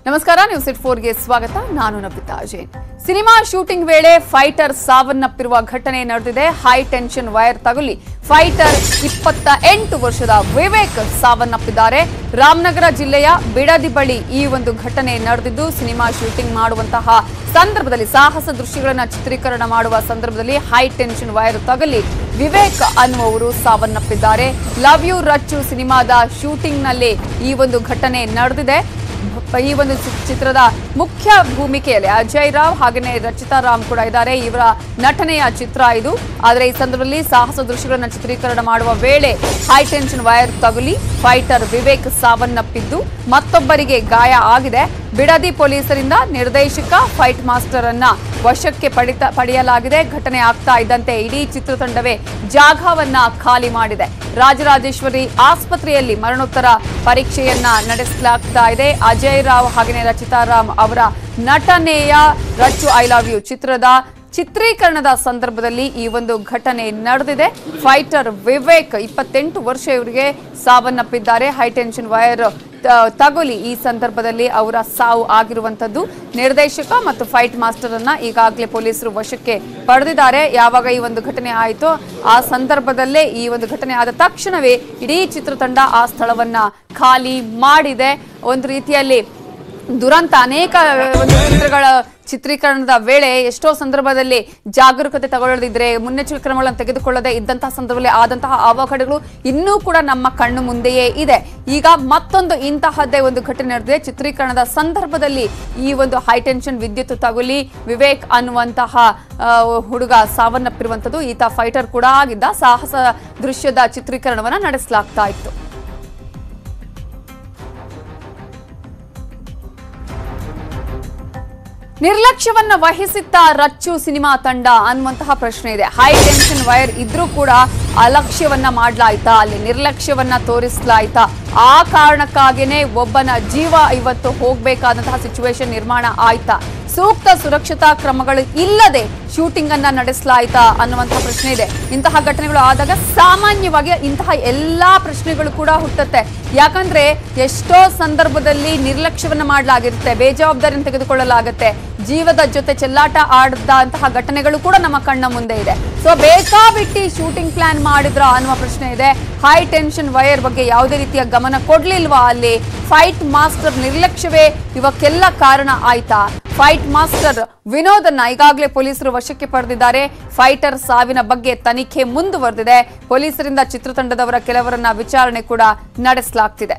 ನಮಸ್ಕಾರ news it ಫೋರ್ಗೆ ಸ್ವಾಗತ ನಾನು ನವಿತಾ ಜೈನ್ ಸಿನಿಮಾ ಶೂಟಿಂಗ್ ವೇಳೆ ಫೈಟರ್ ಸಾವನ್ನಪ್ಪಿರುವ ಘಟನೆ ನಡೆದಿದೆ ಹೈ ಟೆನ್ಷನ್ ವೈರ್ ತಗುಲಿ ಫೈಟರ್ ಇಪ್ಪತ್ತ ಎಂಟು ವರ್ಷದ ವಿವೇಕ್ ಸಾವನ್ನಪ್ಪಿದ್ದಾರೆ ರಾಮನಗರ ಜಿಲ್ಲೆಯ ಬಿಡದಿ ಬಳಿ ಈ ಒಂದು ಘಟನೆ ನಡೆದಿದ್ದು ಸಿನಿಮಾ ಶೂಟಿಂಗ್ ಮಾಡುವಂತಹ ಸಂದರ್ಭದಲ್ಲಿ ಸಾಹಸ ದೃಶ್ಯಗಳನ್ನ ಚಿತ್ರೀಕರಣ ಮಾಡುವ ಸಂದರ್ಭದಲ್ಲಿ ಹೈ ಟೆನ್ಷನ್ ವೈರ್ ತಗಲಿ ವಿವೇಕ್ ಅನ್ನುವವರು ಸಾವನ್ನಪ್ಪಿದ್ದಾರೆ ಲವ್ ಯು ರಚ್ಚು ಸಿನಿಮಾದ ಶೂಟಿಂಗ್ನಲ್ಲಿ ಈ ಒಂದು ಘಟನೆ ನಡೆದಿದೆ ಈ ಒಂದು ಚಿ- ಚಿತ್ರದ ಮುಖ್ಯ ಭೂಮಿಕೆಯಲ್ಲಿ ಅಜಯ್ ರಾವ್ ಹಾಗೆಯೇ ರಚಿತಾ ರಾಮ್ ಕೂಡ ಇದ್ದಾರೆ ಇವರ ನಟನೆಯ ಚಿತ್ರ ಇದು ಆದರೆ ಈ ಸಂದರ್ಭದಲ್ಲಿ ಸಾಹಸ ದೃಶ್ಯಗಳನ್ನು ಚಿತ್ರೀಕರಣ ಮಾಡುವ ವೇಳೆ ಹೈ ಟೆನ್ಷನ್ ವೈರ್ ತಗುಲಿ ಫೈಟರ್ ವಿವೇಕ್ ಸಾವನ್ನಪ್ಪಿದ್ದು ಮತ್ತೊಬ್ಬರಿಗೆ ಗಾಯ ಆಗಿದೆ ಬಿಡದಿ ಪೊಲೀಸರಿಂದ ನಿರ್ದೇಶಕ ಫೈಟ್ ಮಾಸ್ಟರ್ ಅನ್ನ ವಶಕ್ಕೆ ಪಡಿತ ಪಡೆಯಲಾಗಿದೆ ಘಟನೆ ಆಗ್ತಾ ಇದ್ದಂತೆ ಇಡೀ ಚಿತ್ರತಂಡವೇ ಜಾಗವನ್ನ ಖಾಲಿ ಮಾಡಿದೆ ರಾಜರಾಜೇಶ್ವರಿ ಆಸ್ಪತ್ರೆಯಲ್ಲಿ ಮರಣೋತ್ತರ ಪರೀಕ್ಷೆಯನ್ನ ನಡೆಸಲಾಗ್ತಾ ಇದೆ ಅಜಯ್ ರಾವ್ ಹಾಗೆಯೇ ರಚಿತಾ ರಾಮ್ ಅವರ ನಟನೆಯ ರಚ್ಚು ಐ ಲವ್ ಯು ಚಿತ್ರದ ಚಿತ್ರೀಕರಣದ ಸಂದರ್ಭದಲ್ಲಿ ಈ ಒಂದು ಘಟನೆ ನಡೆದಿದೆ ಫೈಟರ್ ವಿವೇಕ್ ಇಪ್ಪತ್ತೆಂಟು ವರ್ಷ ಇವರಿಗೆ ಸಾವನ್ನಪ್ಪಿದ್ದಾರೆ ಹೈ ಟೆನ್ಷನ್ ವೈರ್ ತ- ತಗುಲಿ ಈ ಸಂದರ್ಭದಲ್ಲಿ ಅವರ ಸಾವು ಆಗಿರುವಂತದ್ದು ನಿರ್ದೇಶಕ ಮತ್ತು ಫೈಟ್ ಮಾಸ್ಟರ್ ಅನ್ನ ಈಗಾಗಲೇ ಪೊಲೀಸರು ವಶಕ್ಕೆ ಪಡೆದಿದ್ದಾರೆ ಯಾವಾಗ ಈ ಒಂದು ಘಟನೆ ಆಯಿತೋ ಆ ಸಂದರ್ಭದಲ್ಲೇ ಈ ಒಂದು ಘಟನೆ ಆದ ತಕ್ಷಣವೇ ಇಡೀ ಚಿತ್ರತಂಡ ಆ ಸ್ಥಳವನ್ನ ಖಾಲಿ ಮಾಡಿದೆ ಒಂದು ರೀತಿಯಲ್ಲಿ ದುರಂತ ಅನೇಕ ಒಂದು ಚಿತ್ರಗಳ ಚಿತ್ರೀಕರಣದ ವೇಳೆ ಎಷ್ಟೋ ಸಂದರ್ಭದಲ್ಲಿ ಜಾಗರೂಕತೆ ತಗೊಳ್ಳದಿದ್ರೆ ಮುನ್ನೆಚ್ಚರಿಕೆ ಕ್ರಮಗಳನ್ನು ತೆಗೆದುಕೊಳ್ಳದೆ ಇದ್ದಂತಹ ಸಂದರ್ಭದಲ್ಲಿ ಆದಂತಹ ಅವಘಡಗಳು ಇನ್ನೂ ಕೂಡ ನಮ್ಮ ಕಣ್ಣು ಮುಂದೆಯೇ ಇದೆ ಈಗ ಮತ್ತೊಂದು ಇಂತಹದ್ದೇ ಒಂದು ಘಟನೆ ನಡೆದಿದೆ ಚಿತ್ರೀಕರಣದ ಸಂದರ್ಭದಲ್ಲಿ ಈ ಒಂದು ಹೈಟೆನ್ಷನ್ ವಿದ್ಯುತ್ ತಗುಲಿ ವಿವೇಕ್ ಅನ್ನುವಂತಹ ಆ, ಹುಡುಗ ಸಾವನ್ನಪ್ಪಿರುವಂತದ್ದು ಈತ ಫೈಟರ್ ಕೂಡ ಆಗಿದ್ದ ಸಾಹಸ ದೃಶ್ಯದ ಚಿತ್ರೀಕರಣವನ್ನ ನಡೆಸಲಾಗ್ತಾ ಇತ್ತು ನಿರ್ಲಕ್ಷ್ಯವನ್ನ ವಹಿಸಿತ್ತ ರಚ್ಚು ಸಿನಿಮಾ ತಂಡ ಅನ್ನುವಂತಹ ಪ್ರಶ್ನೆ ಇದೆ ಹೈ ಟೆನ್ಷನ್ ವೈರ್ ಇದ್ರೂ ಕೂಡ ಅಲಕ್ಷ್ಯವನ್ನ ಮಾಡ್ಲಾಯ್ತಾ ಅಲ್ಲಿ ನಿರ್ಲಕ್ಷ್ಯವನ್ನ ತೋರಿಸ್ಲಾಯ್ತಾ ಆ ಕಾರಣಕ್ಕಾಗಿನೇ ಒಬ್ಬನ ಜೀವ ಇವತ್ತು ಹೋಗ್ಬೇಕಾದಂತಹ ಸಿಚುವೇಶನ್ ನಿರ್ಮಾಣ ಆಯ್ತಾ ಸೂಕ್ತ ಸುರಕ್ಷತಾ ಕ್ರಮಗಳು ಇಲ್ಲದೆ ಶೂಟಿಂಗ್ ಅನ್ನ ನಡೆಸಲಾಯ್ತಾ ಅನ್ನುವಂತಹ ಪ್ರಶ್ನೆ ಇದೆ ಇಂತಹ ಘಟನೆಗಳು ಆದಾಗ ಸಾಮಾನ್ಯವಾಗಿ ಇಂತಹ ಎಲ್ಲಾ ಪ್ರಶ್ನೆಗಳು ಕೂಡ ಹುಟ್ಟುತ್ತೆ ಯಾಕಂದ್ರೆ ಎಷ್ಟೋ ಸಂದರ್ಭದಲ್ಲಿ ನಿರ್ಲಕ್ಷ್ಯವನ್ನ ಮಾಡಲಾಗಿರುತ್ತೆ ಬೇಜವಾಬ್ದಾರಿಯನ್ನು ತೆಗೆದುಕೊಳ್ಳಲಾಗುತ್ತೆ ಜೀವದ ಜೊತೆ ಚೆಲ್ಲಾಟ ಆಡದಂತಹ ಘಟನೆಗಳು ಕೂಡ ನಮ್ಮ ಕಣ್ಣ ಮುಂದೆ ಇದೆ ಸೊ ಬೇಕಾಬಿಟ್ಟಿ ಶೂಟಿಂಗ್ ಪ್ಲಾನ್ ಮಾಡಿದ್ರ ಅನ್ನುವ ಪ್ರಶ್ನೆ ಇದೆ ಹೈ ಟೆನ್ಷನ್ ವೈರ್ ಬಗ್ಗೆ ಯಾವುದೇ ರೀತಿಯ ಗಮನ ಕೊಡ್ಲಿಲ್ವಾ ಅಲ್ಲಿ ಫೈಟ್ ಮಾಸ್ಟರ್ ನಿರ್ಲಕ್ಷ್ಯವೇ ಇವಕ್ಕೆಲ್ಲ ಕಾರಣ ಆಯ್ತಾ ಫೈಟ್ ಮಾಸ್ಟರ್ ವಿನೋದನ್ನ ಈಗಾಗಲೇ ಪೊಲೀಸರು ವಶಕ್ಕೆ ಪಡೆದಿದ್ದಾರೆ ಫೈಟರ್ ಸಾವಿನ ಬಗ್ಗೆ ತನಿಖೆ ಮುಂದುವರೆದಿದೆ ಪೊಲೀಸರಿಂದ ಚಿತ್ರತಂಡದವರ ಕೆಲವರನ್ನ ವಿಚಾರಣೆ ಕೂಡ ನಡೆಸಲಾಗ್ತಿದೆ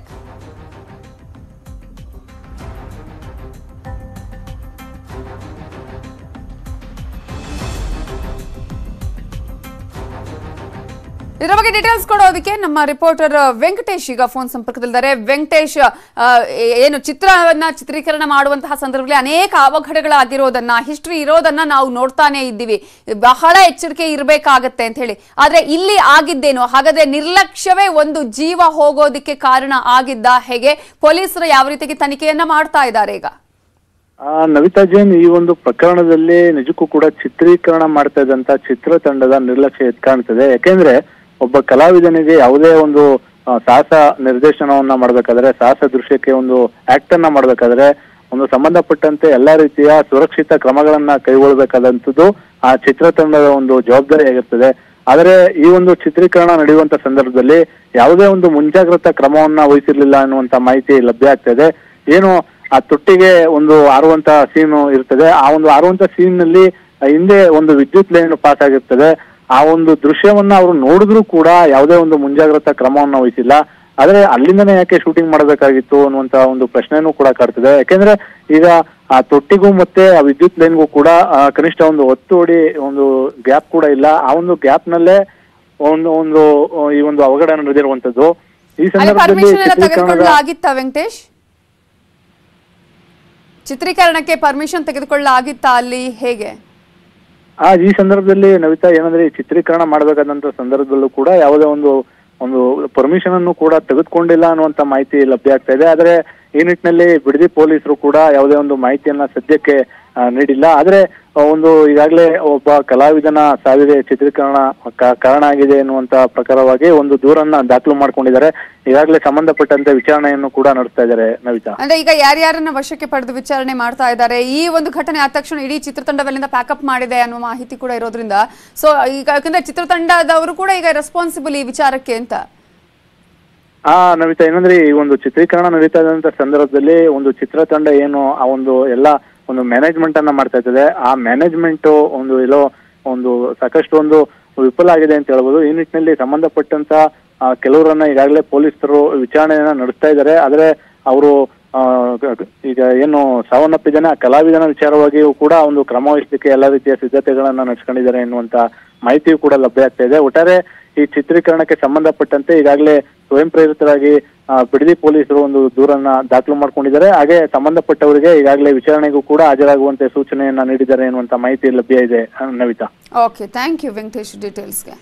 ಇದರ ಬಗ್ಗೆ ಡೀಟೇಲ್ಸ್ ಕೊಡೋದಕ್ಕೆ ನಮ್ಮ ರಿಪೋರ್ಟರ್ ವೆಂಕಟೇಶ್ ಈಗ ಫೋನ್ ಸಂಪರ್ಕದಲ್ಲಿದ್ದಾರೆ ವೆಂಕಟೇಶ್ ಆ, ಏನು ಚಿತ್ರವನ್ನ ಚಿತ್ರೀಕರಣ ಮಾಡುವಂತಹ ಸಂದರ್ಭದಲ್ಲಿ ಅನೇಕ ಅವಘಡಗಳಾಗಿರೋದನ್ನ ಹಿಸ್ಟ್ರಿ ಇರೋದನ್ನ ನಾವು ನೋಡ್ತಾನೆ ಇದ್ದೀವಿ ಬಹಳ ಎಚ್ಚರಿಕೆ ಇರಬೇಕಾಗತ್ತೆ ಅಂತ ಹೇಳಿ ಆದ್ರೆ ಇಲ್ಲಿ ಆಗಿದ್ದೇನು ಹಾಗಾದ್ರೆ ನಿರ್ಲಕ್ಷ್ಯವೇ ಒಂದು ಜೀವ ಹೋಗೋದಿಕ್ಕೆ ಕಾರಣ ಆಗಿದ್ದ ಹೇಗೆ ಪೊಲೀಸರು ಯಾವ ರೀತಿಗೆ ತನಿಖೆಯನ್ನ ಮಾಡ್ತಾ ಇದ್ದಾರೆ ಈಗ ಆ, ನವಿತಾ ಜೈನ್ ಈ ಒಂದು ಪ್ರಕರಣದಲ್ಲಿ ನಿಜಕ್ಕೂ ಕೂಡ ಚಿತ್ರೀಕರಣ ಮಾಡ್ತಾ ಇದ್ದಂತ ಚಿತ್ರತಂಡದ ನಿರ್ಲಕ್ಷ್ಯ ಎದ್ದು ಕಾಣ್ತದೆ ಯಾಕೆಂದ್ರೆ ಒಬ್ಬ ಕಲಾವಿದನಿಗೆ ಯಾವುದೇ ಒಂದು ಆ, ಸಾಹಸ ನಿರ್ದೇಶನವನ್ನ ಮಾಡ್ಬೇಕಾದ್ರೆ ಸಾಹಸ ದೃಶ್ಯಕ್ಕೆ ಒಂದು ಆಕ್ಟ್ ಅನ್ನ ಮಾಡ್ಬೇಕಾದ್ರೆ ಒಂದು ಸಂಬಂಧಪಟ್ಟಂತೆ ಎಲ್ಲಾ ರೀತಿಯ ಸುರಕ್ಷಿತ ಕ್ರಮಗಳನ್ನ ಕೈಗೊಳ್ಳಬೇಕಾದಂತದ್ದು ಆ ಚಿತ್ರತಂಡದ ಒಂದು ಜವಾಬ್ದಾರಿ ಆಗಿರ್ತದೆ ಆದರೆ ಈ ಒಂದು ಚಿತ್ರೀಕರಣ ನಡೆಯುವಂತ ಸಂದರ್ಭದಲ್ಲಿ ಯಾವುದೇ ಒಂದು ಮುಂಜಾಗ್ರತಾ ಕ್ರಮವನ್ನ ವಹಿಸಿರ್ಲಿಲ್ಲ ಅನ್ನುವಂತ ಮಾಹಿತಿ ಲಭ್ಯ ಆಗ್ತಾ ಇದೆ ಏನು ಆ ತೊಟ್ಟಿಗೆ ಒಂದು ಆರುವಂತ ಸೀನ್ ಇರ್ತದೆ ಆ ಒಂದು ಆರುವಂತ ಸೀನ್ ನಲ್ಲಿ ಹಿಂದೆ ಒಂದು ವಿದ್ಯುತ್ ಲೈನ್ ಪಾಸ್ ಆಗಿರ್ತದೆ ಆ ಒಂದು ದೃಶ್ಯವನ್ನ ಅವರು ನೋಡಿದ್ರು ಕೂಡ ಯಾವುದೇ ಒಂದು ಮುಂಜಾಗ್ರತಾ ಕ್ರಮವನ್ನ ವಹಿಸಿಲ್ಲ ಆದ್ರೆ ಅಲ್ಲಿಂದನೇ ಯಾಕೆ ಶೂಟಿಂಗ್ ಮಾಡಬೇಕಾಗಿತ್ತು ಅನ್ನುವಂತ ಒಂದು ಪ್ರಶ್ನೆನೂ ಕೂಡ ಕಾಡ್ತದೆ ಯಾಕೆಂದ್ರೆ ಈಗ ಆ ತೊಟ್ಟಿಗೂ ಮತ್ತೆ ಆ ವಿದ್ಯುತ್ ಲೈನ್ಗೂ ಕೂಡ ಆ, ಕನಿಷ್ಠ ಒಂದು ಹತ್ತು ಅಡಿ ಒಂದು ಗ್ಯಾಪ್ ಕೂಡ ಇಲ್ಲ ಆ ಒಂದು ಗ್ಯಾಪ್ ನಲ್ಲೇ ಒಂದು ಒಂದು ಆ, ಈ ಒಂದು ಅವಘಡ ನಡೆದಿರುವಂತದ್ದು ಈ ಅಲ್ಲಿ ಸಂದರ್ಭದಲ್ಲಿ ಪರ್ಮಿಷನ್ ಎಲ್ಲ ಚಿತ್ರೀಕರಣದ ತೆಗೆದುಕೊಳ್ಳಲಾಗಿತ್ತಾ ವೆಂಕಟೇಶ್ ಚಿತ್ರೀಕರಣಕ್ಕೆ ಪರ್ಮಿಷನ್ ತೆಗೆದುಕೊಳ್ಳಲಾಗಿತ್ತಾ ಅಲ್ಲಿ ಹೇಗೆ ಆ ಈ ಸಂದರ್ಭದಲ್ಲಿ ನವಿತಾ ಏನಂದ್ರೆ ಈ ಚಿತ್ರೀಕರಣ ಮಾಡಬೇಕಾದಂತ ಸಂದರ್ಭದಲ್ಲೂ ಕೂಡ ಯಾವುದೇ ಒಂದು ಒಂದು ಪರ್ಮಿಷನ್ ಅನ್ನು ಕೂಡ ತೆಗೆದುಕೊಂಡಿಲ್ಲ ಅನ್ನುವಂತ ಮಾಹಿತಿ ಲಭ್ಯ ಆಗ್ತಾ ಇದೆ ಆದ್ರೆ ಈ ನಿಟ್ಟಿನಲ್ಲಿ ಬಿಡದಿ ಪೊಲೀಸರು ಕೂಡ ಯಾವುದೇ ಒಂದು ಮಾಹಿತಿಯನ್ನ ಸದ್ಯಕ್ಕೆ ಆ, ನೀಡಿಲ್ಲ ಆದ್ರೆ ಆ, ಒಂದು ಈಗಾಗಲೇ ಒಬ್ಬ ಕಲಾವಿದನ ಸಾವಿಗೆ ಚಿತ್ರೀಕರಣ ಕ- ಕಾರಣ ಆಗಿದೆ ಎನ್ನುವಂತ ಪ್ರಕಾರವಾಗಿ ಒಂದು ದೂರನ್ನ ದಾಖಲು ಮಾಡ್ಕೊಂಡಿದ್ದಾರೆ ಈಗಾಗಲೇ ಸಂಬಂಧಪಟ್ಟಂತೆ ವಿಚಾರಣೆಯನ್ನು ಕೂಡ ನಡೆಸ್ತಾ ಇದ್ದಾರೆ ನವಿತಾ ಅಂದ್ರೆ ಈಗ ಯಾರ್ಯಾರನ್ನ ವಶಕ್ಕೆ ಪಡೆದು ವಿಚಾರಣೆ ಮಾಡ್ತಾ ಇದ್ದಾರೆ ಈ ಒಂದು ಘಟನೆ ಆದ ತಕ್ಷಣ ಇಡೀ ಚಿತ್ರತಂಡವಲ್ಲಿಂದ ಪ್ಯಾಕಪ್ ಮಾಡಿದೆ ಅನ್ನುವ ಮಾಹಿತಿ ಕೂಡ ಇರೋದ್ರಿಂದ ಸೊ ಈಗ ಯಾಕಂದ್ರೆ ಚಿತ್ರತಂಡದವರು ಕೂಡ ಈಗ ರೆಸ್ಪಾನ್ಸಿಬಲ್ ಈ ವಿಚಾರಕ್ಕೆ ಅಂತ ಆ ನವಿತಾ ಏನಂದ್ರೆ ಈ ಒಂದು ಚಿತ್ರೀಕರಣ ನಡೀತಾ ಇದ್ದಂತ ಸಂದರ್ಭದಲ್ಲಿ ಒಂದು ಚಿತ್ರತಂಡ ಏನು ಆ ಒಂದು ಎಲ್ಲ ಒಂದು ಮ್ಯಾನೇಜ್ಮೆಂಟ್ ಅನ್ನ ಮಾಡ್ತಾ ಇರ್ತದೆ ಆ ಮ್ಯಾನೇಜ್ಮೆಂಟ್ ಒಂದು ಎಲ್ಲೋ ಒಂದು ಸಾಕಷ್ಟು ಒಂದು ವಿಫಲ ಆಗಿದೆ ಅಂತ ಹೇಳ್ಬೋದು ಈ ನಿಟ್ಟಿನಲ್ಲಿ ಸಂಬಂಧಪಟ್ಟಂತ ಆ, ಕೆಲವರನ್ನ ಈಗಾಗಲೇ ಪೊಲೀಸರು ವಿಚಾರಣೆಯನ್ನ ನಡೆಸ್ತಾ ಇದ್ದಾರೆ ಆದ್ರೆ ಅವರು ಆ, ಗ- ಈಗ ಏನು ಸಾವನ್ನಪ್ಪಿದ್ದಾನೆ ಆ ಕಲಾವಿದನ ವಿಚಾರವಾಗಿಯೂ ಕೂಡ ಒಂದು ಕ್ರಮ ವಹಿಸಲಿಕ್ಕೆ ಎಲ್ಲ ರೀತಿಯ ಸಿದ್ಧತೆಗಳನ್ನ ನಡೆಸ್ಕೊಂಡಿದ್ದಾರೆ ಎನ್ನುವಂತ ಮಾಹಿತಿಯು ಕೂಡ ಲಭ್ಯ ಆಗ್ತಾ ಇದೆ ಒಟ್ಟಾರೆ ಈ ಚಿತ್ರೀಕರಣಕ್ಕೆ ಸಂಬಂಧಪಟ್ಟಂತೆ ಈಗಾಗಲೇ ಸ್ವಯಂ ಪ್ರೇರಿತರಾಗಿ ಆ, ಬಿಡದಿ ಪೊಲೀಸರು ಒಂದು ದೂರನ್ನ ದಾಖಲು ಮಾಡ್ಕೊಂಡಿದ್ದಾರೆ ಹಾಗೆ ಸಂಬಂಧಪಟ್ಟವರಿಗೆ ಈಗಾಗಲೇ ವಿಚಾರಣೆಗೂ ಕೂಡ ಹಾಜರಾಗುವಂತೆ ಸೂಚನೆಯನ್ನ ನೀಡಿದ್ದಾರೆ ಎನ್ನುವಂತ ಮಾಹಿತಿ ಲಭ್ಯ ಇದೆ ಆ, Navita okay thank you Venkatesh ಡೀಟೇಲ್ಸ್ಗೆ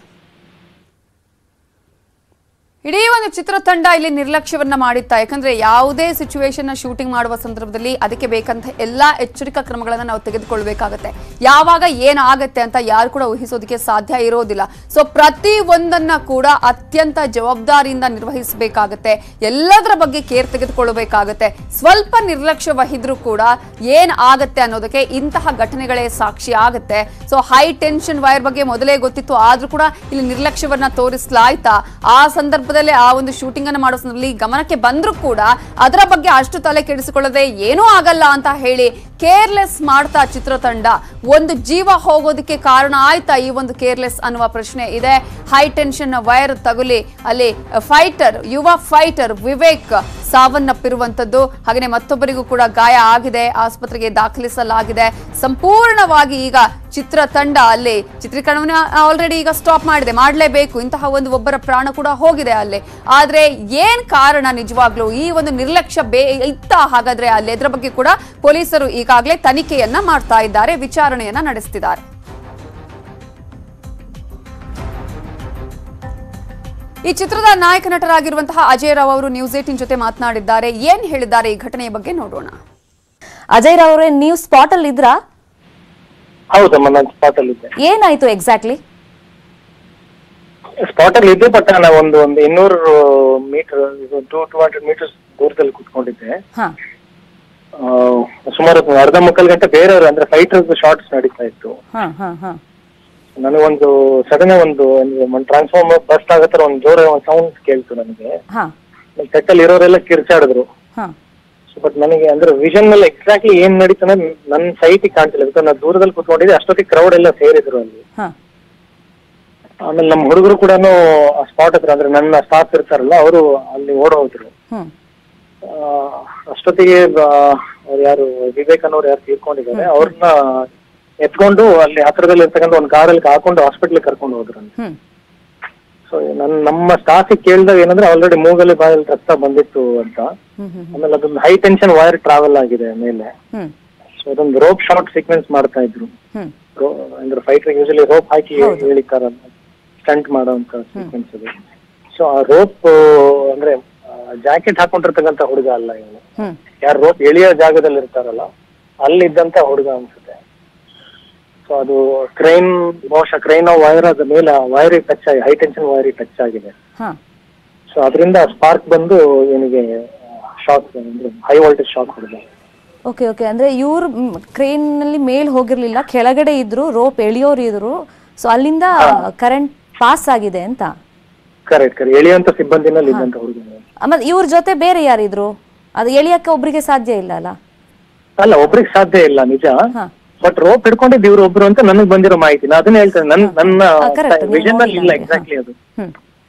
ಇಡೀ ಒಂದು ಚಿತ್ರತಂಡ ಇಲ್ಲಿ ನಿರ್ಲಕ್ಷ್ಯವನ್ನ ಮಾಡಿತ್ತಾ ಯಾಕಂದ್ರೆ ಯಾವುದೇ ಸಿಚುವೇಶನ್ ಶೂಟಿಂಗ್ ಮಾಡುವ ಸಂದರ್ಭದಲ್ಲಿ ಅದಕ್ಕೆ ಬೇಕಂತ ಎಲ್ಲಾ ಎಚ್ಚರಿಕಾ ಕ್ರಮಗಳನ್ನ ನಾವು ತೆಗೆದುಕೊಳ್ಬೇಕಾಗತ್ತೆ ಯಾವಾಗ ಏನಾಗತ್ತೆ ಅಂತ ಯಾರು ಕೂಡ ಊಹಿಸೋದಕ್ಕೆ ಸಾಧ್ಯ ಇರೋದಿಲ್ಲ ಸೊ ಪ್ರತಿ ಒಂದನ್ನ ಕೂಡ ಅತ್ಯಂತ ಜವಾಬ್ದಾರಿಯಿಂದ ನಿರ್ವಹಿಸಬೇಕಾಗತ್ತೆ ಎಲ್ಲದರ ಬಗ್ಗೆ ಕೇರ್ ತೆಗೆದುಕೊಳ್ಳಬೇಕಾಗತ್ತೆ ಸ್ವಲ್ಪ ನಿರ್ಲಕ್ಷ್ಯ ವಹಿದ್ರೂ ಕೂಡ ಏನ್ ಆಗತ್ತೆ ಅನ್ನೋದಕ್ಕೆ ಇಂತಹ ಘಟನೆಗಳೇ ಸಾಕ್ಷಿ ಆಗತ್ತೆ ಸೊ ಹೈ ಟೆನ್ಷನ್ ವೈರ್ ಬಗ್ಗೆ ಮೊದಲೇ ಗೊತ್ತಿತ್ತು ಆದ್ರೂ ಕೂಡ ಇಲ್ಲಿ ನಿರ್ಲಕ್ಷ್ಯವನ್ನ ತೋರಿಸಲಾಯ್ತಾ ಆ ಸಂದರ್ಭದಲ್ಲಿ ಆ ಒಂದು ಶೂಟಿಂಗ್ ಅನ್ನ ಮಾಡೋ ಸಂದರ್ಭದಲ್ಲಿ ಗಮನಕ್ಕೆ ಬಂದ್ರೂ ಕೂಡ ಅದರ ಬಗ್ಗೆ ಅಷ್ಟು ತಲೆ ಕೆಡಿಸಿಕೊಳ್ಳದೆ ಏನೂ ಆಗಲ್ಲ ಅಂತ ಹೇಳಿ ಕೇರ್ಲೆಸ್ ಮಾಡ್ತಾ ಚಿತ್ರತಂಡ ಒಂದು ಜೀವ ಹೋಗೋದಕ್ಕೆ ಕಾರಣ ಆಯ್ತಾ ಈ ಒಂದು ಕೇರ್ಲೆಸ್ ಅನ್ನುವ ಪ್ರಶ್ನೆ ಇದೆ ಹೈ ಟೆನ್ಷನ್ ವೈರ್ ತಗುಲಿ ಅಲ್ಲಿ ಫೈಟರ್ ಯುವ ಫೈಟರ್ ವಿವೇಕ್ ಸಾವನ್ನಪ್ಪಿರುವಂತದ್ದು ಹಾಗೆಯೇ ಮತ್ತೊಬ್ಬರಿಗೂ ಕೂಡ ಗಾಯ ಆಗಿದೆ ಆಸ್ಪತ್ರೆಗೆ ದಾಖಲಿಸಲಾಗಿದೆ ಸಂಪೂರ್ಣವಾಗಿ ಈಗ ಚಿತ್ರತಂಡ ಅಲ್ಲಿ ಚಿತ್ರೀಕರಣವನ್ನ ಆಲ್ರೆಡಿ ಈಗ ಸ್ಟಾಪ್ ಮಾಡಿದೆ ಮಾಡಲೇಬೇಕು ಇಂತಹ ಒಂದು ಒಬ್ಬರ ಪ್ರಾಣ ಕೂಡ ಹೋಗಿದೆ ಅಲ್ಲಿ ಆದ್ರೆ ಏನ್ ಕಾರಣ ನಿಜವಾಗ್ಲೂ ಈ ಒಂದು ನಿರ್ಲಕ್ಷ್ಯ ಬೇ ಇತ್ತ ಹಾಗಾದ್ರೆ ಅಲ್ಲಿ ಅದರ ಬಗ್ಗೆ ಕೂಡ ಪೊಲೀಸರು ಈಗಾಗಲೇ ತನಿಖೆಯನ್ನ ಮಾಡ್ತಾ ಇದ್ದಾರೆ ವಿಚಾರಣೆಯನ್ನ ನಡೆಸ್ತಿದ್ದಾರೆ ಈ ಚಿತ್ರದ ನಾಯಕ ನಟರಾಗಿರುವಂತಹ ಅಜಯ್ ರಾವ್ ಅವರು ನ್ಯೂಸ್ ಏಟಿನ್ ಜೊತೆ ಮಾತನಾಡಿದ್ದಾರೆ ಏನ್ ಹೇಳಿದ್ದಾರೆ ಈ ಘಟನೆಯ ಬಗ್ಗೆ ನೋಡೋಣ ಅಜಯ್ ರಾವ್ ಅವರೇ ನೀವು ಸ್ಪಾಟ್ ಅಲ್ಲಿ ಇದ್ರಾ ಹೌದಮ್ಮ ನಾನು ಸ್ಪಾಟ್ ಅಲ್ಲಿ ಇದ್ದೆ ಏನಾಯ್ತು ಎಕ್ಸಾಕ್ಟ್ಲಿ ಸ್ಪಾಟ್ ಅಲ್ಲಿ ಇದ್ದೆ ಬಟ್ ನಾನು ಒಂದು ಒಂದು ಇನ್ನೂರು metre two two hundred metres ದೂರದಲ್ಲಿ ಕುತ್ಕೊಂಡಿದ್ದೆ ಹಾ ಆ, ಸುಮಾರು ಒಂದು ಅರ್ಧ ಮುಕ್ಕಾಲು ಗಂಟೆ ಬೇರೆಯವರು ಅಂದ್ರೆ ಫೈಟರ್ಸ್ ಶಾರ್ಟ್ಸ್ ನಡೀತಾ ಇತ್ತು ಹಾ ಹಾ ಹಾ ನನಗೊಂದು ಸಡನ್ ಒಂದು ಒಂದು ಟ್ರಾನ್ಸ್ಫಾರ್ಮರ್ ಬಸ್ಟ್ ಆಗತ್ತರ ಒಂದು ಜೋರ ಒಂದು ಸೌಂಡ್ ಕೇಳ್ತು ನನಗೆ ಹಾ ಸೆಟ್ ಅಲ್ಲಿ ಇರೋರೆಲ್ಲ ಕಿರ್ಚಾಡಿದ್ರು ಹಾ ಬಟ್ ನನಗೆ ಅಂದ್ರೆ ವಿಷನ್ ನಲ್ಲಿ ಎಕ್ಸಾಕ್ಟ್ಲಿ ಏನ್ ನಡೀತು ಅನ್ನೋದು ನನ್ನ ಸೈಟಿಗೆ ಕಾಣ್ತಿಲ್ಲ ಬಿಕಾಸ್ ನಾನು ದೂರದಲ್ಲಿ ಕುತ್ಕೊಂಡಿದ್ದೆ ಅಷ್ಟೊತ್ತಿಗೆ ಕ್ರೌಡ್ ಎಲ್ಲ ಸೇರಿದ್ರು ಅಲ್ಲಿ ಹಾ ಆಮೇಲೆ ನಮ್ಮ ಹುಡುಗರು ಕೂಡ ಸ್ಪಾಟ್ ಹತ್ರ ಅಂದ್ರೆ ನನ್ನ ಸ್ಟಾಫ್ ಇರ್ತಾರಲ್ಲ ಅವರು ಅಲ್ಲಿ ಓಡ್ ಹೋದ್ರು ಹ್ಮ್ ಆ, ಅಷ್ಟೊತ್ತಿಗೆ ಬ- ಅವ್ರು ಯಾರು ವಿವೇಕ್ ಅನ್ನೋರು ಯಾರು ತೀರ್ಕೊಂಡಿದ್ದಾರೆ ಅವ್ರನ್ನ ಎತ್ಕೊಂಡು ಅಲ್ಲಿ ಹತ್ರದಲ್ಲಿ ಇರ್ತಕ್ಕಂಥ ಒಂದು ಕಾರಲ್ಲಿ ಹಾಕೊಂಡು ಹಾಸ್ಪಿಟ್ಲ್ ಕರ್ಕೊಂಡು ಹೋದ್ರು ಹ್ಮ್ ಸೊ ನನ್ ನಮ್ಮ ಸ್ಟಾಫಿಗೆ ಕೇಳಿದಾಗ ಏನಂದ್ರೆ ಆಲ್ರೆಡಿ ಮೂಗಲ್ಲಿ ಬಾಯಲ್ಲಿ ರಕ್ತ ಬಂದಿತ್ತು ಅಂತ ಹ್ಮ್ ಹ್ಮ್ ಆಮೇಲೆ ಅದೊಂದು ಹೈ ಟೆನ್ಷನ್ ವೈರ್ ಟ್ರಾವೆಲ್ ಆಗಿದೆ ಮೇಲೆ ಹ್ಮ್ ಸೊ ಅದೊಂದು ರೋಪ್ ಶಾರ್ಟ್ ಸೀಕ್ವೆನ್ಸ್ ಮಾಡ್ತಾ ಇದ್ರು ಹ್ಮ್ ರೋ- ಅಂದ್ರೆ ಫೈಟರ್ ಯೂಶಲಿ ರೋಪ್ ಹಾಕಿ ಹೇಳಿತಾರಲ್ಲ ಸ್ಟಂಟ್ ಮಾಡೋಂತ ಸೀಕ್ವೆನ್ಸ್ ಅದು ಸೊ ಆ ರೋಪ್ ಅಂದ್ರೆ ಜಾಕೆಟ್ ಹಾಕೊಂಡಿರ್ತಕ್ಕಂಥ ಹುಡುಗ ಅಲ್ಲ ಇವನು ಹ್ಮ್ ಯಾರು ರೋಪ್ ಎಳೆಯೋ ಜಾಗದಲ್ಲಿ ಇರ್ತಾರಲ್ಲ ಅಲ್ಲಿದ್ದಂತ ಹುಡುಗ ಅನ್ಸುತ್ತೆ ಸೊ ಅದು ಕ್ರೈನ್ ಬಹುಶಃ ಕ್ರೈನ್ ವೈರ್ ಅದ ಮೇಲೆ ವೈರಿಗೆ ಟಚ್ ಆಗಿ ಹೈ ಟೆನ್ಷನ್ ವೈರಿಗೆ ಟಚ್ ಆಗಿದೆ ಹಾ ಸೊ ಅದರಿಂದ ಸ್ಪಾರ್ಕ್ ಬಂದು ಇವನಿಗೆ ಶಾಕ್ ಅಂದ್ರೆ high voltage shock okay okay ಓಕೆ ಅಂದ್ರೆ ಇವ್ರು ಕ್ರೇನ್ ನಲ್ಲಿ ಮೇಲ್ ಹೋಗಿರ್ಲಿಲ್ಲ ಕೆಳಗಡೆ ಇದ್ರು ರೋಪ್ ಎಳಿಯೋರು ಇದ್ರು ಸೊ ಅಲ್ಲಿಂದ ಕರೆಂಟ್ ಪಾಸ್ ಆಗಿದೆ ಅಂತ ಕರೆಕ್ಟ್ ಕರೆಕ್ಟ್ ಎಳೆಯುವಂತ ಸಿಬ್ಬಂದಿನಲ್ಲಿ ಇದ್ದಂತ ಹುಡುಗ ಆಮೇಲೆ ಇವ್ರ ಜೊತೆ ಬೇರೆ ಯಾರಿದ್ರು ಅದು ಎಳಿಯಕ್ಕೆ ಒಬ್ರಿಗೆ ಸಾಧ್ಯ ಇಲ್ಲ ಅಲ್ಲ ಅಲ್ಲ ಒಬ್ರಿಗೆ ಸಾಧ್ಯ ಇಲ್ಲ ನಿಜ ಹಾ ಬಟ್ ರೋಪ್ ಹಿಡ್ಕೊಂಡಿದ್ದು ಇವ್ರು ಒಬ್ರು ಅಂತ ನನಗ್ ಬಂದಿರೋ ಮಾಹಿತಿ ನಾ ಅದನ್ನ ಹೇಳ್ತೇನೆ ನನ್ ನನ್ನ ಆ, correct, ನೀವು ವಿಷನ್ ಅಲ್ಲಿ ಇಲ್ಲ ನೋಡಿಲ್ಲ ಎಕ್ಸಾಕ್ಟ್ಲಿ ಅದು ಹ್ಮ್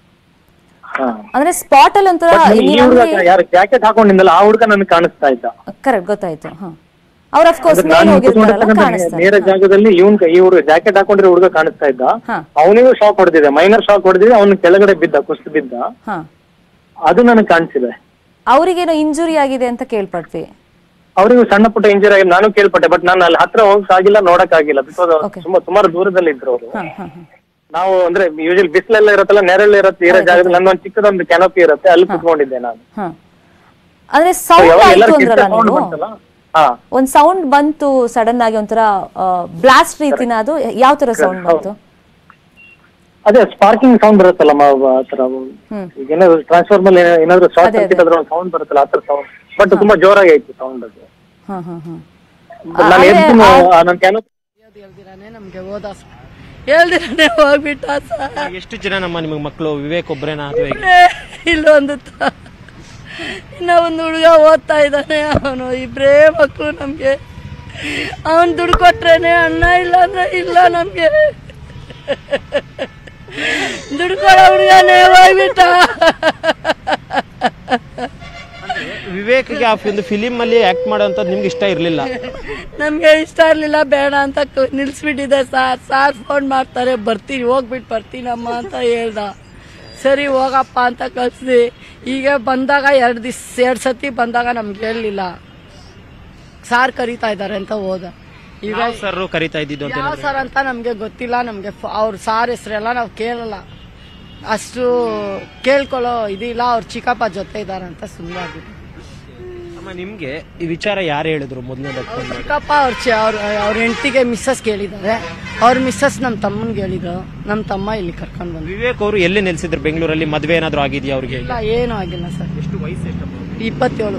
ಹಾ ಅಂದ್ರೆ ಸ್ಪಾಟ್ ಅಲ್ಲಿ ಒಂಥರ But ನನಗೆ ಈ ಹುಡುಗ ಯಾರು ಜಾಕೆಟ್ ಹಾಕೊಂಡಿದ್ದಲ್ಲ ಆ ಹುಡುಗ ನನಗೆ ಕಾಣಿಸ್ತಾ ಇದ್ದ ಕರೆಕ್ಟ್ ಗೊತ್ತಾಯ್ತು ಹಾ ಅವ್ರು ಅಫ್ಕೋರ್ಸ್ ಅಂದ್ರೆ ಮೇಲ್ ನಾನು ಹೋಗಿರ್ತಾರಲ್ಲ ಕೂತ್ಕೊಂಡಿರ್ತಕ್ಕಂಥ ಕಾಣಿಸ್ತಾರೆ ನೇರ ಜಾಗದಲ್ಲಿ ಇವನ್ ಈ ಹುಡುಗ ಜಾಕೆಟ್ ಹಾಕೊಂಡಿರೋ ಹುಡುಗ ಕಾಣಿಸ್ತಾ ಇದ್ದ ಹಾ ಅವನಿಗೂ ಶಾಕ್ ಹೊಡೆದಿದೆ ಮೈನರ್ ಶಾಕ್ ಹೊಡೆದಿದೆ ಅವನು ಕೆಳಗಡೆ ಬಿದ್ದ ಕುಸಿದು ಬಿದ್ದ ಹಾ ಅದು ನನಗೆ ಕಾಣಿಸಿದೆ ಅವ್ರಿಗೇನೋ ಇಂಜುರಿ ಆಗಿದೆ ಅಂತ ಕೇಳ್ಪಟ್ವಿ ಅವರಿಗೂ ಸಣ್ಣ ಪುಟ್ಟ ಇಂಜರಿ ಆಗಿ ನಾನು ಕೇಳ್ಪಟ್ಟೆ ಬಟ್ ನಾನು ಅಲ್ಲಿ ಹತ್ರ ಹೋಗಕ್ ಆಗಿಲ್ಲ ನೋಡಕ್ ಆಗಿಲ್ಲ ಬಿಕಾಸ್ Okay. ತುಂಬಾ ಸುಮಾರು ದೂರದಲ್ಲಿ ಇದ್ರು ಅವರು ಹಾ ಹಾ ಹಾ ನಾವು ಅಂದ್ರೆ ಯೂಶಲಿ ಬಿಸಿಲೆಲ್ಲ ಇರುತ್ತಲ್ಲ ನೆರಳು ಇರುತ್ತೆ ಇರೋ ಜಾಗದಲ್ಲಿ ನಂದೊಂದು ಚಿಕ್ಕದೊಂದು ಕ್ಯಾನಪಿ ಇರುತ್ತೆ ಅಲ್ಲಿ ಕುತ್ಕೊಂಡಿದ್ದೆ ನಾನು ಹಾ ಅಂದ್ರೆ ಸೌಂಡ್ ಯಾವಾಗ ಆಯ್ತು ಎಲ್ಲರೂ ಅಂದ್ರಲ್ಲ ಸೌಂಡ್ ನೀವು ಬಂತಲ್ಲ ಹಾ ಒಂದ್ ಸೌಂಡ್ ಬಂತು ಸಡನ್ ಆಗಿ ಒಂಥರ ಬ್ಲಾಸ್ಟ್ ರೀತಿನ ಅದು ಯಾವ ತರ ಸೌಂಡ್ ಬಂತು ಅದೇ ಸ್ಪಾರ್ಕಿಂಗ್ ಸೌಂಡ್ ಬರುತ್ತಲ್ಲ ಮ- ಆ ತರ ಈಗ ಏನಾದ್ರು ಟ್ರಾನ್ಸ್ಫಾರ್ಮರ್ ಏನಾದ್ರು ಶಾರ್ಟ್ ಅದೇ, ಸರ್ಕ್ಯೂಟ್ ಅದ್ರ ಒಂದು ಸೌಂಡ್ ಬರುತ್ತಲ್ಲ ಆ ತರ ಸೌಂಡ್ ಬಟ್ ತುಂಬಾ ಜೋರಾಗಿ ಆಯ್ತು ಸೌಂಡ್ ಅದು ಹಾ ಹಾ ಹಾ ನಾನು ಅದೇ, ಎದ್ದು ಆ- ನನ್ನ ಕ್ಯಾನು ಹೇಳ್ದಿರಾನೆ ನಮ್ಗೆ ಓದ ಹೇಳ್ದಿರಾನೆ ಹೋಗ್ಬಿಟ್ಟ ಸರ್ ಎಷ್ಟು ಜನ ನಮ್ಮ ನಿಮಗೆ ಮಕ್ಕಳು ವಿವೇಕ್ ಒಬ್ರೇನಾ ಅಥವಾ ಹೇಗೆ? ಇಲ್ಲೊಂದು ತ- ಇನ್ನ ಒಂದು ಹುಡುಗ ಓದ್ತಾ ಇದ್ದಾನೆ ಅವನು ಇಬ್ರೇ ಮಕ್ಕಳು ನಮ್ಗೆ ಅವನ್ ದುಡ್ಡು ಕೊಟ್ರೇನೆ ಅಣ್ಣ ಇಲ್ಲ ಅಂದ್ರೆ ಇಲ್ಲ ನಮ್ಗೆ ದುಡ್ಡು ಕೊಡೋ ಹುಡುಗನೇ ಹೋಗ್ಬಿಟ್ಟ ವಿವೇಕ್ಗೆ ಆ ಒಂದು ಫಿಲಿಮ್ ಅಲ್ಲಿ ಆಕ್ಟ್ ಮಾಡೋಂಥದ್ದು ನಿಮ್ಗೆ ಇಷ್ಟ ಇರಲಿಲ್ಲ ನಮ್ಗೆ ಇಷ್ಟ ಇರ್ಲಿಲ್ಲ ಬೇಡ ಅಂತ ಕ- ನಿಲ್ಸ್ಬಿಟ್ಟಿದೆ ಸಾರ್ ಸಾರ್ ಫೋನ್ ಮಾಡ್ತಾರೆ ಬರ್ತೀನಿ ಹೋಗ್ಬಿಟ್ಟು ಬರ್ತೀನಮ್ಮ ಅಂತ ಹೇಳ್ದ ಸರಿ ಹೋಗಪ್ಪ ಅಂತ ಕಳ್ಸಿದ್ವಿ ಈಗ ಬಂದಾಗ ಎರಡು ದಿಸ್ ಎರಡು ಸತಿ ಬಂದಾಗ ನಮ್ಗೆ ಹೇಳಲಿಲ್ಲ ಸಾರ್ ಕರೀತಾ ಇದ್ದಾರೆ ಅಂತ ಹೋದ ಈಗ ಸರ್ ಕರಿತಾ ಇದ್ದಿದ್ದು ಅಂತ ಯಾವ ಸರ್ ಅಂತ ನಮ್ಗೆ ಗೊತ್ತಿಲ್ಲ ನಮ್ಗೆ ಫ- ಅವ್ರ ಸಾರ್ ಹೆಸರೆಲ್ಲ ನಾವು ಕೇಳಲ್ಲ ಅಷ್ಟು ಕೇಳ್ಕೊಳ್ಳೋ ಇದಿಲ್ಲ ಅವ್ರ ಚಿಕ್ಕಪ್ಪ ಜೊತೆ ಇದಾರೆ ಅಂತ ಸುಮ್ಮನೆ ಆಗಿದ್ವಿ ಅಮ್ಮ ನಿಮ್ಗೆ ಈ ವಿಚಾರ ಯಾರು ಹೇಳಿದ್ರು ಮೊದಲನೇದಕ್ಕೆ ಚಿಕ್ಕಪ್ಪ ಅವ್ರ ಚ ಅವ್ರ ಅವ್ರ ಹೆಂಡತಿಗೆ ಮಿಸ್ಸಸ್ ಕೇಳಿದ್ದಾರೆ ಅವ್ರ ಮಿಸ್ಸಸ್ ನಮ್ಮ ತಮ್ಮನ್ಗೆ ಹೇಳಿದ್ರು ನಮ್ಮ ತಮ್ಮ ಇಲ್ಲಿ ಕರ್ಕೊಂಡು ಬಂದ್ರು ವಿವೇಕ್ ಅವರು ಎಲ್ಲಿ ನೆಲೆಸಿದ್ರು ಬೆಂಗಳೂರಲ್ಲಿ ಮದುವೆ ಏನಾದ್ರು ಆಗಿದೆಯಾ ಅವ್ರಿಗೆ ಇಲ್ಲ ಏನೂ ಆಗಿಲ್ಲ ಸರ್ ಎಷ್ಟು ವಯಸ್ಸು ಇಪ್ಪತ್ತೇಳು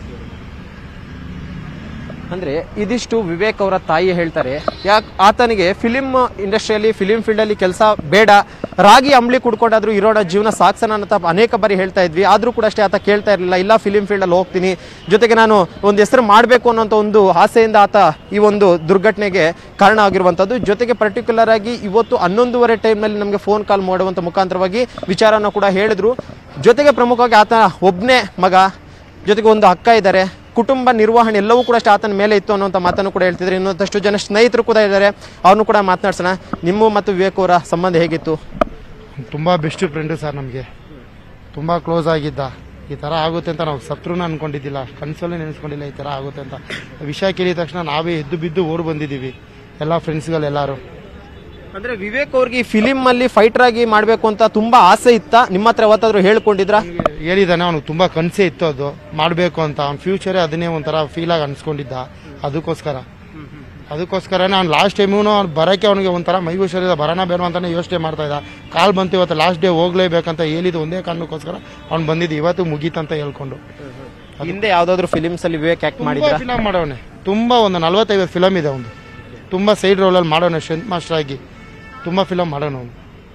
ಅಂದ್ರೆ ಇದಿಷ್ಟು ವಿವೇಕ್ ಅವರ ತಾಯಿ ಹೇಳ್ತಾರೆ ಯಾಕೆ ಆತನಿಗೆ ಫಿಲಿಂ ಇಂಡಸ್ಟ್ರಿಯಲ್ಲಿ ಫಿಲಿಂ ಫೀಲ್ಡ್ ಅಲ್ಲಿ ಕೆಲಸ ಬೇಡ ರಾಗಿ ಅಂಬ್ಲಿ ಕುಡ್ಕೊಂಡಾದ್ರೂ ಇರೋಣ ಜೀವನ ಸಾಕ್ಸೋಣ ಅಂತ ಅನೇಕ ಬಾರಿ ಹೇಳ್ತಾ ಇದ್ವಿ ಆದ್ರೂ ಕೂಡ ಅಷ್ಟೇ ಆತ ಕೇಳ್ತಾ ಇರಲಿಲ್ಲ ಇಲ್ಲ ಫಿಲಿಂ ಫೀಲ್ಡ್ ಅಲ್ಲಿ ಹೋಗ್ತೀನಿ ಜೊತೆಗೆ ನಾನು ಒಂದು ಹೆಸರು ಮಾಡಬೇಕು ಅನ್ನೋಂಥ ಒಂದು ಆಸೆಯಿಂದ ಆತ ಈ ಒಂದು ದುರ್ಘಟನೆಗೆ ಕಾರಣ ಆಗಿರುವಂಥದ್ದು ಜೊತೆಗೆ ಪರ್ಟಿಕ್ಯುಲರ್ ಆಗಿ ಇವತ್ತು ಹನ್ನೊಂದುವರೆ ಟೈಮ್ನಲ್ಲಿ ನಮಗೆ ಫೋನ್ ಕಾಲ್ ಮಾಡುವಂಥ ಮುಖಾಂತರವಾಗಿ ವಿಚಾರನ ಕೂಡ ಹೇಳಿದ್ರು ಜೊತೆಗೆ ಪ್ರಮುಖವಾಗಿ ಆತ ಒಬ್ಬನೇ ಮಗ ಜೊತೆಗೆ ಒಂದು ಅಕ್ಕ ಇದ್ದಾರೆ ಕುಟುಂಬ ನಿರ್ವಹಣೆ ಎಲ್ಲವೂ ಕೂಡ ಅಷ್ಟೇ ಆತನ ಮೇಲೆ ಇತ್ತು ಅನ್ನುವಂಥ ಮಾತನ್ನು ಕೂಡ ಹೇಳ್ತಿದ್ರು ಇನ್ನೊಂದಷ್ಟು ಜನ ಸ್ನೇಹಿತರು ಕೂಡ ಇದ್ದಾರೆ ಅವ್ರನ್ನು ಕೂಡ ಮಾತನಾಡ್ಸೋಣ ನಿಮ್ಮ ಮತ್ತು ವಿವೇಕ್ ಅವರ ಸಂಬಂಧ ಹೇಗಿತ್ತು ತುಂಬ ಬೆಸ್ಟ್ ಫ್ರೆಂಡು ಸರ್ ನಮಗೆ ತುಂಬ ಕ್ಲೋಸ್ ಆಗಿದ್ದ ಈ ಥರ ಆಗುತ್ತೆ ಅಂತ ನಾವು ಶತ್ರುನ ಅನ್ಕೊಂಡಿದ್ದಿಲ್ಲ ಕನಸಲ್ಲೇ ನೆನೆಸ್ಕೊಂಡಿಲ್ಲ ಈ ಥರ ಆಗುತ್ತೆ ಅಂತ ವಿಷಯ ಕೇಳಿದ ತಕ್ಷಣ ನಾವೇ ಎದ್ದು ಬಿದ್ದು ಓಡ್ ಬಂದಿದ್ದೀವಿ ಎಲ್ಲ ಫ್ರೆಂಡ್ಸ್ಗಳೆಲ್ಲರೂ ಅಂದ್ರೆ ವಿವೇಕ್ ಅವ್ರಿಗೆ ಈ ಫಿಲಿಂ ಅಲ್ಲಿ ಫೈಟರ್ ಆಗಿ ಮಾಡಬೇಕು ಅಂತ ತುಂಬಾ ಆಸೆ ಇತ್ತ ನಿಮ್ಮ ಹತ್ರ ಯಾವತ್ತಾದ್ರೂ ಹೇಳ್ಕೊಂಡಿದ್ರ ಹೇಳಿದ್ದಾನೆ ಅವನಿಗೆ ತುಂಬ ಕನಸೇ ಇತ್ತು ಅದು ಮಾಡಬೇಕು ಅಂತ ಅವ್ನ ಫ್ಯೂಚರೇ ಅದನ್ನೇ ಒಂಥರ ಫೀಲಾಗಿ ಅನ್ಸ್ಕೊಂಡಿದ್ದ ಅದಕ್ಕೋಸ್ಕರ ಅದಕ್ಕೋಸ್ಕರನೇ ಅವ್ನು ಲಾಸ್ಟ್ ಟೈಮೂ ಅವ್ನು ಬರೋಕ್ಕೆ ಅವನಿಗೆ ಒಂಥರ ಮೈ ಹುಷಾರಿಲ್ಲ ಬರೋಣ ಬೇಡ ಅಂತಾನೆ ಯೋಚನೆ ಮಾಡ್ತಾ ಇದ್ದ ಕಾಲ್ ಬಂತು ಇವತ್ತು ಲಾಸ್ಟ್ ಡೇ ಹೋಗ್ಲೇಬೇಕಂತ ಹೇಳಿದ್ದು ಒಂದೇ ಕಾರಣಕ್ಕೋಸ್ಕರ ಅವ್ನು ಬಂದಿದ್ದು ಇವತ್ತು ಮುಗೀತಂತ ಹೇಳ್ಕೊಂಡು ಹಿಂದೆ ಯಾವ್ದಾದ್ರು ಫಿಲಿಮ್ಸ್ ಅಲ್ಲಿ ವಿವೇಕ್ ಆಕ್ಟ್ ಮಾಡಿದ್ರ ಫಿಲಮ್ ಮಾಡೋನೆ ತುಂಬ ಒಂದು ನಲ್ವತ್ತೈವತ್ತು ಫಿಲಮ್ ಇದೆ ಒಂದು ತುಂಬ ಸೈಡ್ ರೋಲಲ್ಲಿ ಮಾಡೋಣ ಸ್ಟ್ರೆಂತ್ ಮಾಸ್ಟರ್ ಆಗಿ ತುಂಬ ಫಿಲಮ್ ಮಾಡೋಣ ಅವನು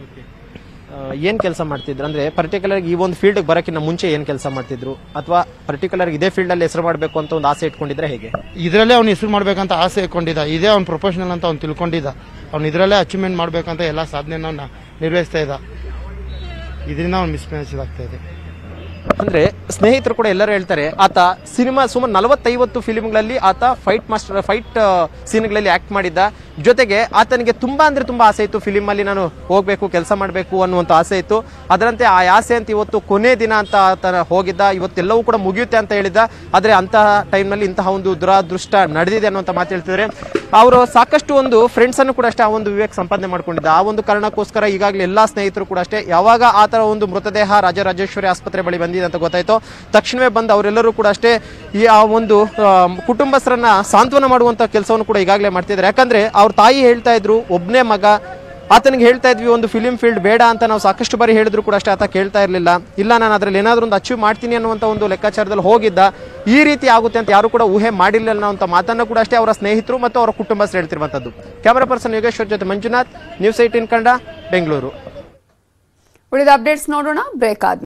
ಏನ್ ಕೆಲಸ ಮಾಡ್ತಿದ್ರು ಅಂದ್ರೆ ಪರ್ಟಿಕ್ಯುಲರ್ ಈ ಒಂದು ಫೀಲ್ಡ್ ಬರೋಕ್ಕಿಂತ ಮುಂಚೆ ಏನ್ ಕೆಲಸ ಮಾಡ್ತಿದ್ರು ಅಥವಾ ಪರ್ಟಿಕ್ಯುಲರ್ ಇದೇ ಫೀಲ್ಡ್ ಅಲ್ಲಿ ಹೆಸರು ಮಾಡಬೇಕು ಅಂತ ಒಂದು ಆಸೆ ಇಟ್ಕೊಂಡಿದ್ರೆ ಹೇಗೆ ಇದರಲ್ಲೇ ಅವ್ನು ಹೆಸರು ಮಾಡ್ಬೇಕಂತ ಆಸೆ ಇಟ್ಕೊಂಡಿದ್ದ ಇದೇ ಅವ್ನು ಪ್ರೊಫೆಷನಲ್ ಅಂತ ಅವ್ನು ತಿಳ್ಕೊಂಡಿದ್ದ ಅವ್ನು ಇದರಲ್ಲೇ ಅಚೀವ್ಮೆಂಟ್ ಮಾಡ್ಬೇಕಂತ ಎಲ್ಲ ಸಾಧನೆನ ನಿರ್ವಹಿಸ್ತಾ ಇದ್ದ ಇದರಿಂದ ಅವ್ನು ಮಿಸ್ ಮ್ಯಾಚ್ ಆಗ್ತಾ ಇದೆ ಅಂದ್ರೆ ಸ್ನೇಹಿತರು ಕೂಡ ಎಲ್ಲರೂ ಹೇಳ್ತಾರೆ ಆತ ಸಿನಿಮಾ ಸುಮಾರು ನಲವತ್ತೈವತ್ತು ಫಿಲಿಮ್ಗಳಲ್ಲಿ ಆತ ಫೈಟ್ ಮಾಸ್ಟರ್ ಫೈಟ್ ಸೀನ್ಗಳಲ್ಲಿ ಆಕ್ಟ್ ಮಾಡಿದ್ದ ಜೊತೆಗೆ ಆತನಿಗೆ ತುಂಬಾ ಅಂದ್ರೆ ತುಂಬಾ ಆಸೆ ಇತ್ತು ಫಿಲಿಮ್ ಅಲ್ಲಿ ನಾನು ಹೋಗ್ಬೇಕು ಕೆಲಸ ಮಾಡಬೇಕು ಅನ್ನುವಂತ ಆಸೆ ಇತ್ತು ಅದರಂತೆ ಆ ಆಸೆ ಅಂತ ಇವತ್ತು ಕೊನೆ ದಿನ ಅಂತ ಆತ ಹೋಗಿದ್ದ ಇವತ್ತೆಲ್ಲವೂ ಕೂಡ ಮುಗಿಯುತ್ತೆ ಅಂತ ಹೇಳಿದ್ದ ಆದ್ರೆ ಅಂತಹ ಟೈಮ್ನಲ್ಲಿ ಇಂತಹ ಒಂದು ದುರಾದೃಷ್ಟ ನಡೆದಿದೆ ಅನ್ನುವಂತ ಮಾತು ಹೇಳ್ತಿದ್ದಾರೆ ಅವರು ಸಾಕಷ್ಟು ಒಂದು ಫ್ರೆಂಡ್ಸ್ ಅನ್ನು ಕೂಡ ಅಷ್ಟೇ ಆ ಒಂದು ವಿವೇಕ್ ಸಂಪಾದನೆ ಮಾಡ್ಕೊಂಡಿದ್ದ ಆ ಒಂದು ಕಾರಣಕ್ಕೋಸ್ಕರ ಈಗಾಗಲೇ ಎಲ್ಲಾ ಸ್ನೇಹಿತರು ಕೂಡ ಅಷ್ಟೇ ಯಾವಾಗ ಆ ತರ ಒಂದು ಮೃತದೇಹ ರಾಜರಾಜೇಶ್ವರಿ ಆಸ್ಪತ್ರೆ ಬಳಿ ಬಂದಿದೆ ಅಂತ ಗೊತ್ತಾಯ್ತು ತಕ್ಷಣವೇ ಬಂದು ಅವರೆಲ್ಲರೂ ಕೂಡ ಅಷ್ಟೇ ಈ ಆ ಒಂದು ಆ, ಕುಟುಂಬಸ್ಥರನ್ನ ಸಾಂತ್ವನ ಮಾಡುವಂತ ಕೆಲಸವನ್ನು ಕೂಡ ಈಗಾಗಲೇ ಮಾಡ್ತಿದ್ದಾರೆ ಯಾಕಂದ್ರೆ ಅವ್ರ ತಾಯಿ ಹೇಳ್ತಾ ಇದ್ರು ಒಬ್ನೇ ಮಗ ಆತನಿಗೆ ಹೇಳ್ತಾ ಇದ್ವಿ ಒಂದು ಫಿಲಿಂ ಫೀಲ್ಡ್ ಬೇಡ ಅಂತ ನಾವು ಸಾಕಷ್ಟು ಬಾರಿ ಹೇಳಿದ್ರು ಕೂಡ ಅಷ್ಟೇ ಆತ ಕೇಳ್ತಾ ಇರಲಿಲ್ಲ ಇಲ್ಲ ನಾನು ಅದ್ರಲ್ಲಿ ಏನಾದ್ರೂ ಒಂದು ಅಚೀವ್ ಮಾಡ್ತೀನಿ ಅನ್ನುವಂಥ ಒಂದು ಲೆಕ್ಕಾಚಾರದಲ್ಲಿ ಹೋಗಿದ್ದ ಈ ರೀತಿ ಆಗುತ್ತೆ ಅಂತ ಯಾರು ಕೂಡ ಊಹೆ ಮಾಡಿರಲಿಲ್ಲ ಅನ್ನೋಂಥ ಮಾತನ್ನು ಕೂಡ ಅಷ್ಟೇ ಅವರ ಸ್ನೇಹಿತರು ಮತ್ತು ಅವರ ಕುಟುಂಬಸ್ಥರು ಹೇಳ್ತಿರುವಂಥದ್ದು ಕ್ಯಾಮರಾ ಪರ್ಸನ್ ಯೋಗೇಶ್ವರ್ ಜೊತೆ ಮಂಜುನಾಥ್ ನ್ಯೂಸ್ ಏಟಿನ್ ಕಂಡ ಬೆಂಗಳೂರು ಉಳಿದ ಅಪ್ಡೇಟ್ಸ್ ನೋಡೋಣ ಬ್ರೇಕ್ ಆದ್ಮೇಲೆ